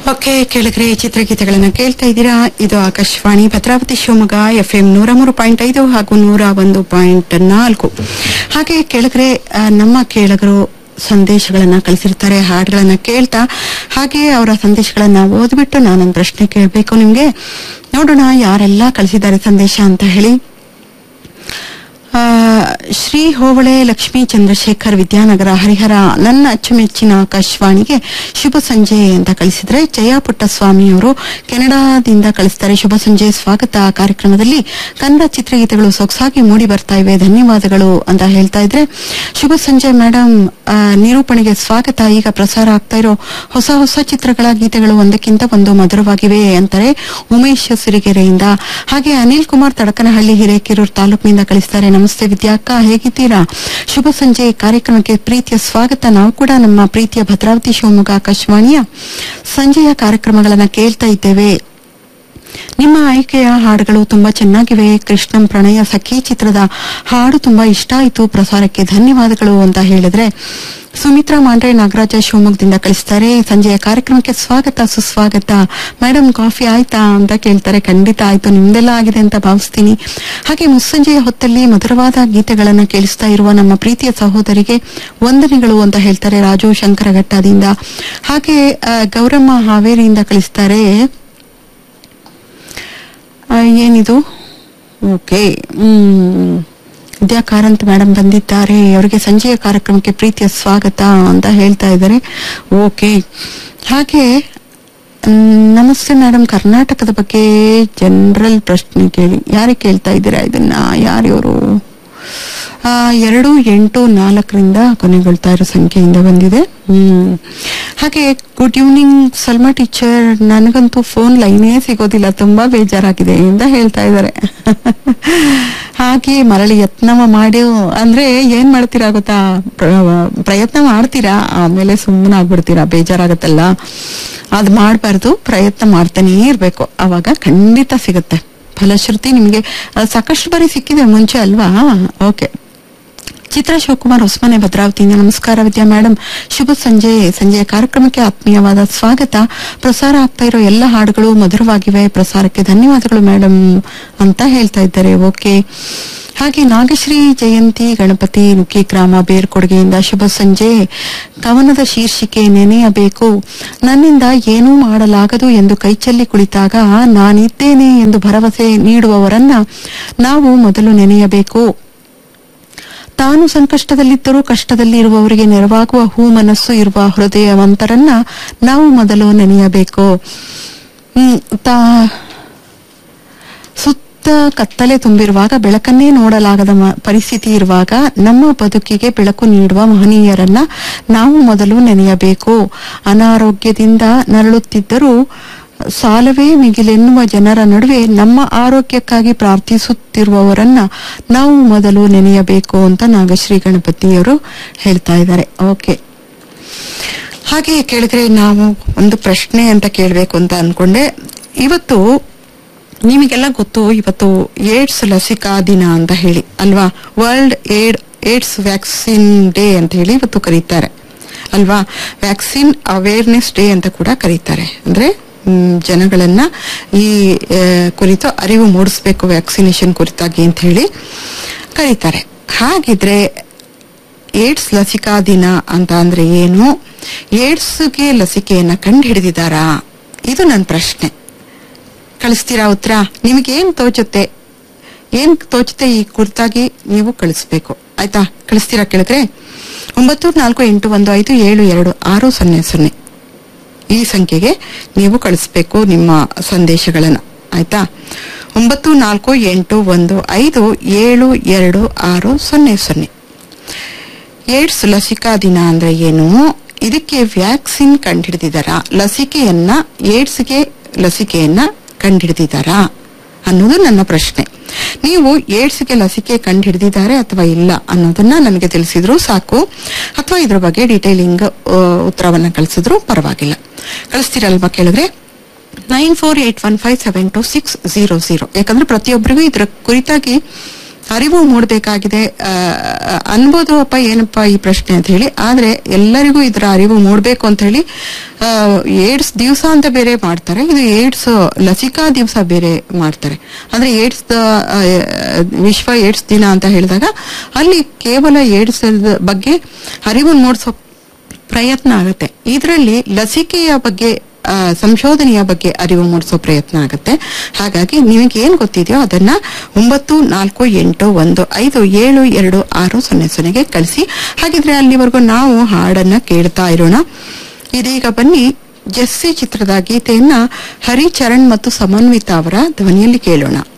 okay ಕೆಳಗರೆ ಚಿತ್ರಗೀತೆಗಳನ್ನ ಕೇಳ್ತಾ ಇದ್ದೀರಾ ಇದು ಆಕಾಶವಾಣಿ ಭದ್ರಾವತಿ ಶಿವಮೊಗ್ಗ ಎಫ್ ಎಂ ನೂರ ಮೂರು ಪಾಯಿಂಟ್ ಐದು ಹಾಗೂ ನೂರ ಒಂದು ಪಾಯಿಂಟ್ ನಾಲ್ಕು ಹಾಗೆ ಕೆಳಗರೆ ಆ, ನಮ್ಮ ಕೇಳಗರು ಸಂದೇಶಗಳನ್ನ ಕಳಿಸಿರ್ತಾರೆ ಹಾಡುಗಳನ್ನ ಕೇಳ್ತಾ ಹಾಗೆ ಅವರ ಸಂದೇಶಗಳನ್ನ ಓದ್ಬಿಟ್ಟು ನಾನೊಂದು ಪ್ರಶ್ನೆ ಕೇಳಬೇಕು ನಿಮ್ಗೆ ನೋಡೋಣ ಯಾರೆಲ್ಲ ಕಳಿಸಿದ್ದಾರೆ ಸಂದೇಶ ಅಂತ ಹೇಳಿ ಆ, ಶ್ರೀ ಹೋಬಳೆ ಲಕ್ಷ್ಮೀ ಚಂದ್ರಶೇಖರ್ ವಿದ್ಯಾನಗರ ಹರಿಹರ ನನ್ನ ಅಚ್ಚುಮೆಚ್ಚಿನ ಆಕಾಶವಾಣಿಗೆ ಶುಭ ಸಂಜೆ ಅಂತ ಕಳಿಸಿದ್ರೆ ಜಯ ಪುಟ್ಟಸ್ವಾಮಿಯವರು ಕೆನಡಾದಿಂದ ಕಳಿಸ್ತಾರೆ ಶುಭ ಸಂಜೆ ಸ್ವಾಗತ ಕಾರ್ಯಕ್ರಮದಲ್ಲಿ ಕನ್ನಡ ಚಿತ್ರಗೀತೆಗಳು ಸೊಗಸಾಗಿ ಮೂಡಿ ಬರ್ತಾ ಇವೆ ಧನ್ಯವಾದಗಳು ಅಂತ ಹೇಳ್ತಾ ಇದ್ರೆ ಶುಭ ಸಂಜೆ ಮೇಡಮ್ ನಿರೂಪಣೆಗೆ ಸ್ವಾಗತ ಈಗ ಪ್ರಸಾರ ಆಗ್ತಾ ಇರೋ ಹೊಸ ಹೊಸ ಚಿತ್ರಗಳ ಗೀತೆಗಳು ಒಂದಕ್ಕಿಂತ ಒಂದು ಮಧುರವಾಗಿವೆ ಅಂತಾರೆ ಉಮೇಶ್ ಸಿರಿಗೆರೆಯಿಂದ ಹಾಗೆ ಅನಿಲ್ ಕುಮಾರ್ ತಡಕನಹಳ್ಳಿ ಹಿರೇಕೆರೂರು ತಾಲೂಕಿನಿಂದ ಕಳಿಸ್ತಾರೆ ನಮಸ್ತೆ ವಿದ್ಯಾಕ್ಕ ಹೇಗಿದ್ದೀರಾ ಶುಭ ಸಂಜೆ ಕಾರ್ಯಕ್ರಮಕ್ಕೆ ಪ್ರೀತಿಯ ಸ್ವಾಗತ ನಾವು ಕೂಡ ನಮ್ಮ ಪ್ರೀತಿಯ ಭದ್ರಾವತಿ ಶಿವಮೊಗ್ಗ ಆಕಾಶವಾಣಿಯ ಸಂಜೆಯ ಕಾರ್ಯಕ್ರಮಗಳನ್ನ ಕೇಳ್ತಾ ಇದ್ದೇವೆ ನಿಮ್ಮ ಆಯ್ಕೆಯ ಹಾಡುಗಳು ತುಂಬಾ ಚೆನ್ನಾಗಿವೆ ಕೃಷ್ಣಂ ಪ್ರಣಯ ಸಖಿ ಚಿತ್ರದ ಹಾಡು ತುಂಬಾ ಇಷ್ಟ ಆಯಿತು ಪ್ರಸಾರಕ್ಕೆ ಧನ್ಯವಾದಗಳು ಅಂತ ಹೇಳಿದ್ರೆ ಸುಮಿತ್ರಾ ಮಾಂಡ್ರೆ ನಾಗರಾಜ ಶಿವಮೊಗ್ಗದಿಂದ ಕಳಿಸ್ತಾರೆ ಸಂಜೆಯ ಕಾರ್ಯಕ್ರಮಕ್ಕೆ ಸ್ವಾಗತ ಸುಸ್ವಾಗತ ಮೇಡಮ್ ಕಾಫಿ ಆಯ್ತಾ ಅಂತ ಕೇಳ್ತಾರೆ ಖಂಡಿತ ಆಯ್ತು ನಿಮ್ದೆಲ್ಲ ಆಗಿದೆ ಅಂತ ಭಾವಿಸ್ತೀನಿ ಹಾಗೆ ಮುಸ್ಸಂಜೆಯ ಹೊತ್ತಲ್ಲಿ ಮಧುರವಾದ ಗೀತೆಗಳನ್ನ ಕೇಳಿಸ್ತಾ ಇರುವ ನಮ್ಮ ಪ್ರೀತಿಯ ಸಹೋದರಿಗೆ ವಂದನೆಗಳು ಅಂತ ಹೇಳ್ತಾರೆ ರಾಜು ಶಂಕರಘಟ್ಟದಿಂದ ಹಾಗೆ ಆ, ಗೌರಮ್ಮ ಹಾವೇರಿಯಿಂದ ಕಳಿಸ್ತಾರೆ ಆ, ಏನಿದು okay hmm Vidya Karanth madam ಬಂದಿದ್ದಾರೆ ಅವರಿಗೆ ಸಂಜೆಯ ಕಾರ್ಯಕ್ರಮಕ್ಕೆ ಪ್ರೀತಿಯ ಸ್ವಾಗತ ಅಂತ ಹೇಳ್ತಾ ಇದ್ದಾರೆ ಓಕೆ ಹಾಗೆ ಮ್, ನಮಸ್ತೆ ಮೇಡಮ್ ಕರ್ನಾಟಕದ ಬಗ್ಗೆ ಜನರಲ್ ಪ್ರಶ್ನೆ ಕೇಳಿ ಯಾರಿಗೆ ಕೇಳ್ತಾ ಇದ್ದೀರಾ ಇದನ್ನ ಯಾರ್ಯವರು ಆ, ಎರಡು ಎಂಟು ನಾಲ್ಕರಿಂದ ಕೊನೆಗೊಳ್ತಾ ಇರೋ ಸಂಖ್ಯೆಯಿಂದ ಬಂದಿದೆ ಹ್ಮ್ ಹಾಗೆ ಗುಡ್ ಈವ್ನಿಂಗ್ ಸಲ್ಮಾ ಟೀಚರ್ ನನಗಂತೂ ಫೋನ್ ಲೈನೇ ಸಿಗೋದಿಲ್ಲ ತುಂಬಾ ಬೇಜಾರಾಗಿದೆ ಅಂತ ಹೇಳ್ತಾ ಇದ್ದಾರೆ ಹಾಗೆ ಮರಳಿ ಯತ್ನವ ಮಾಡಿ ಅಂದ್ರೆ ಏನ್ ಮಾಡ್ತೀರಾ ಗೊತ್ತಾ ಪ್ರ- ಪ್ರಯತ್ನ ಮಾಡ್ತೀರಾ ಆಮೇಲೆ ಸುಮ್ಮನೆ ಆಗ್ಬಿಡ್ತೀರಾ ಬೇಜಾರಾಗತ್ತಲ್ಲ ಅದ್ ಮಾಡಬಾರ್ದು ಪ್ರಯತ್ನ ಮಾಡ್ತಾನೇ ಇರ್ಬೇಕು ಅವಾಗ ಖಂಡಿತ ಸಿಗುತ್ತೆ ಫಲಶ್ರುತಿ ನಿಮ್ಗೆ ಆ, ಸಾಕಷ್ಟು ಬಾರಿ ಸಿಕ್ಕಿದೆ ಮುಂಚೆ ಅಲ್ವಾ ಓಕೆ ಚಿತ್ರ ಶಿವಕುಮಾರ್ ಹೊಸಮನೆ ಭದ್ರಾವತಿಯಿಂದ ನಮಸ್ಕಾರ ವಿದ್ಯಾ ಮೇಡಮ್ ಶುಭ ಸಂಜೆ ಸಂಜೆಯ ಕಾರ್ಯಕ್ರಮಕ್ಕೆ ಆತ್ಮೀಯವಾದ ಸ್ವಾಗತ ಪ್ರಸಾರ ಆಗ್ತಾ ಇರೋ ಎಲ್ಲ ಹಾಡುಗಳು ಮಧುರವಾಗಿವೆ ಪ್ರಸಾರಕ್ಕೆ ಧನ್ಯವಾದಗಳು ಮೇಡಮ್ ಅಂತ ಹೇಳ್ತಾ ಇದ್ದಾರೆ ಓಕೆ ಹಾಗೆ ನಾಗಶ್ರೀ ಜಯಂತಿ ಗಣಪತಿ ನುಕ್ಕಿ ಗ್ರಾಮ ಬೇರ್ಕೊಡುಗೆಯಿಂದ ಶುಭ ಸಂಜೆ ಕವನದ ಶೀರ್ಷಿಕೆ ನೆನೆಯಬೇಕು ನನ್ನಿಂದ ಏನೂ ಮಾಡಲಾಗದು ಎಂದು ಕೈಚೆಲ್ಲಿ ಕುಳಿತಾಗ ನಾನಿದ್ದೇನೆ ಎಂದು ಭರವಸೆ ನೀಡುವವರನ್ನ ನಾವು ಮೊದಲು ನೆನೆಯಬೇಕು ತಾನು ಸಂಕಷ್ಟದಲ್ಲಿದ್ದರೂ ಕಷ್ಟದಲ್ಲಿ ಇರುವವರಿಗೆ ನೆರವಾಗುವ ಹೂ ಮನಸ್ಸು ಇರುವ ಹೃದಯವಂತರನ್ನ ನಾವು ಮೊದಲು ನೆನೆಯಬೇಕು ಹ್ಮ್, ತಾ- ಸುತ್ತ ಕತ್ತಲೆ ತುಂಬಿರುವಾಗ ಬೆಳಕನ್ನೇ ನೋಡಲಾಗದ ಮ- ಪರಿಸ್ಥಿತಿ ಇರುವಾಗ ನಮ್ಮ ಬದುಕಿಗೆ ಬೆಳಕು ನೀಡುವ ಮಹನೀಯರನ್ನ ನಾವು ಮೊದಲು ನೆನೆಯಬೇಕು ಅನಾರೋಗ್ಯದಿಂದ ನರಳುತ್ತಿದ್ದರೂ ಸಾಲವೇ ಮಿಗಿಲೆನ್ನುವ ಜನರ ನಡುವೆ ನಮ್ಮ ಆರೋಗ್ಯಕ್ಕಾಗಿ ಪ್ರಾರ್ಥಿಸುತ್ತಿರುವವರನ್ನ ನಾವು ಮೊದಲು ನೆನೆಯಬೇಕು ಅಂತ ನಾಗಶ್ರೀ ಗಣಪತಿಯವರು ಹೇಳ್ತಾ ಇದ್ದಾರೆ ಓಕೆ ಹಾಗೆ ಕೇಳಿದ್ರೆ ನಾವು ಒಂದು ಪ್ರಶ್ನೆ ಅಂತ ಕೇಳಬೇಕು ಅಂತ ಅನ್ಕೊಂಡೆ ಇವತ್ತು ನಿಮಗೆಲ್ಲ ಗೊತ್ತು ಇವತ್ತು ಏಡ್ಸ್ ಲಸಿಕಾ ದಿನ ಅಂತ ಹೇಳಿ ಅಲ್ವಾ world aid AIDS vaccine day ಅಂತ ಹೇಳಿ ಇವತ್ತು ಕರೀತಾರೆ ಅಲ್ವಾ ವ್ಯಾಕ್ಸಿನ್ ಅವೇರ್ನೆಸ್ ಡೇ ಅಂತ ಕೂಡ ಕರೀತಾರೆ ಅಂದ್ರೆ ಮ್, ಜನಗಳನ್ನ ಈ ಆ, ಕುರಿತು ಅರಿವು ಮೂಡಿಸ್ಬೇಕು ವ್ಯಾಕ್ಸಿನೇಷನ್ ಕುರಿತಾಗಿ ಅಂತ ಹೇಳಿ ಕರೀತಾರೆ ಹಾಗಿದ್ರೆ ಏಡ್ಸ್ ಲಸಿಕಾ ದಿನ ಅಂತ ಅಂದ್ರೆ ಏನು ಏಡ್ಸ್ಗೆ ಲಸಿಕೆಯನ್ನ ಕಂಡು ಹಿಡಿದಿದ್ದಾರಾ ಇದು ನನ್ನ ಪ್ರಶ್ನೆ ಕಳಿಸ್ತೀರಾ ಉತ್ತರ ನಿಮಗೇನ್ ತೋಚುತ್ತೆ ಏನ್ ತೋಚುತ್ತೆ ಈ ಕುರಿತಾಗಿ ನೀವು ಕಳಿಸ್ಬೇಕು ಆಯ್ತಾ ಕಳಿಸ್ತೀರಾ ಕೇಳಿದ್ರೆ ಒಂಬತ್ತು ನಾಲ್ಕು ಎಂಟು ಒಂದು ಐದು ಏಳು ಎರಡು ಆರು ಸೊನ್ನೆ ಸೊನ್ನೆ ಈ ಸಂಖ್ಯೆಗೆ ನೀವು ಕಳಿಸ್ಬೇಕು ನಿಮ್ಮ ಸಂದೇಶಗಳನ್ನ ಆಯ್ತಾ ಒಂಬತ್ತು ನಾಲ್ಕು ಎಂಟು ಒಂದು ಐದು ಏಳು ಎರಡು ಆರು ಸೊನ್ನೆ ಸೊನ್ನೆ ಏಡ್ಸ್ ಲಸಿಕಾ ದಿನ ಅಂದ್ರೆ ಏನು ಇದಕ್ಕೆ ವ್ಯಾಕ್ಸಿನ್ ಕಂಡುಹಿಡಿದಿದ್ದಾರಾ ಲಸಿಕೆಯನ್ನ ಏಡ್ಸ್ಗೆ ಲಸಿಕೆಯನ್ನ ಕಂಡುಹಿಡಿದಿದ್ದಾರಾ ಅನ್ನೋದು ನನ್ನ ಪ್ರಶ್ನೆ ನೀವು ಏಡ್ಸ್ಗೆ ಲಸಿಕೆ ಕಂಡುಹಿಡಿದಿದ್ದಾರೆ ಅಥವಾ ಇಲ್ಲ ಅನ್ನೋದನ್ನ ನನಗೆ ತಿಳಿಸಿದ್ರು ಸಾಕು ಅಥವಾ ಇದ್ರ ಬಗ್ಗೆ ಡೀಟೇಲಿಂಗ್ ಉತ್ತರವನ್ನ ಕಳಿಸಿದ್ರು ಪರವಾಗಿಲ್ಲ ಕಳಿಸ್ತೀರಲ್ವಾ ಕೇಳಿದ್ರೆ nine four eight one five seven two six zero zero ಯಾಕಂದ್ರೆ ಪ್ರತಿಯೊಬ್ಬರಿಗೂ ಇದರ ಕುರಿತಾಗಿ ಅರಿವು ಮೂಡಬೇಕಾಗಿದೆ ಅನ್ಬೋದಪ್ಪ ಏನಪ್ಪ ಈ ಪ್ರಶ್ನೆ ಅಂತ ಹೇಳಿ ಆದ್ರೆ ಎಲ್ಲರಿಗೂ ಇದರ ಅರಿವು ಮೂಡಬೇಕು ಅಂತ ಹೇಳಿ ಆ, ಏಡ್ಸ್ ದಿವಸ ಅಂತ ಬೇರೆ ಮಾಡ್ತಾರೆ ಇದು ಏಡ್ಸ್ ಲಸಿಕಾ ದಿವಸ ಬೇರೆ ಮಾಡ್ತಾರೆ ಅಂದ್ರೆ ಏಡ್ಸ್ ದ- ಆ, ವಿಶ್ವ ಏಡ್ಸ್ ದಿನ ಅಂತ ಹೇಳಿದಾಗ ಅಲ್ಲಿ ಕೇವಲ ಏಡ್ಸ್ ಬಗ್ಗೆ ಅರಿವು ಮೂಡಿಸೋ ಪ್ರಯತ್ನ ಆಗುತ್ತೆ ಇದರಲ್ಲಿ ಲಸಿಕೆಯ ಬಗ್ಗೆ ಆ, ಸಂಶೋಧನೆಯ ಬಗ್ಗೆ ಅರಿವು ಮೂಡಿಸೋ ಪ್ರಯತ್ನ ಆಗುತ್ತೆ ಹಾಗಾಗಿ ನಿಮಗೆ ಏನ್ ಗೊತ್ತಿದೆಯೋ ಅದನ್ನ ಒಂಬತ್ತು ನಾಲ್ಕು ಎಂಟು ಒಂದು ಐದು ಏಳು ಎರಡು ಆರು ಸೊನ್ನೆ ಸೊನ್ನೆಗೆ ಕಳಿಸಿ ಹಾಗಿದ್ರೆ ಅಲ್ಲಿವರೆಗೂ ನಾವು ಹಾಡನ್ನ ಕೇಳ್ತಾ ಇರೋಣ ಇದೀಗ ಬನ್ನಿ ಜೆಸ್ಸಿ ಚಿತ್ರದ ಗೀತೆಯನ್ನ ಹರಿಚರಣ್ ಮತ್ತು ಸಮನ್ವಿತ ಅವರ ಧ್ವನಿಯಲ್ಲಿ ಕೇಳೋಣ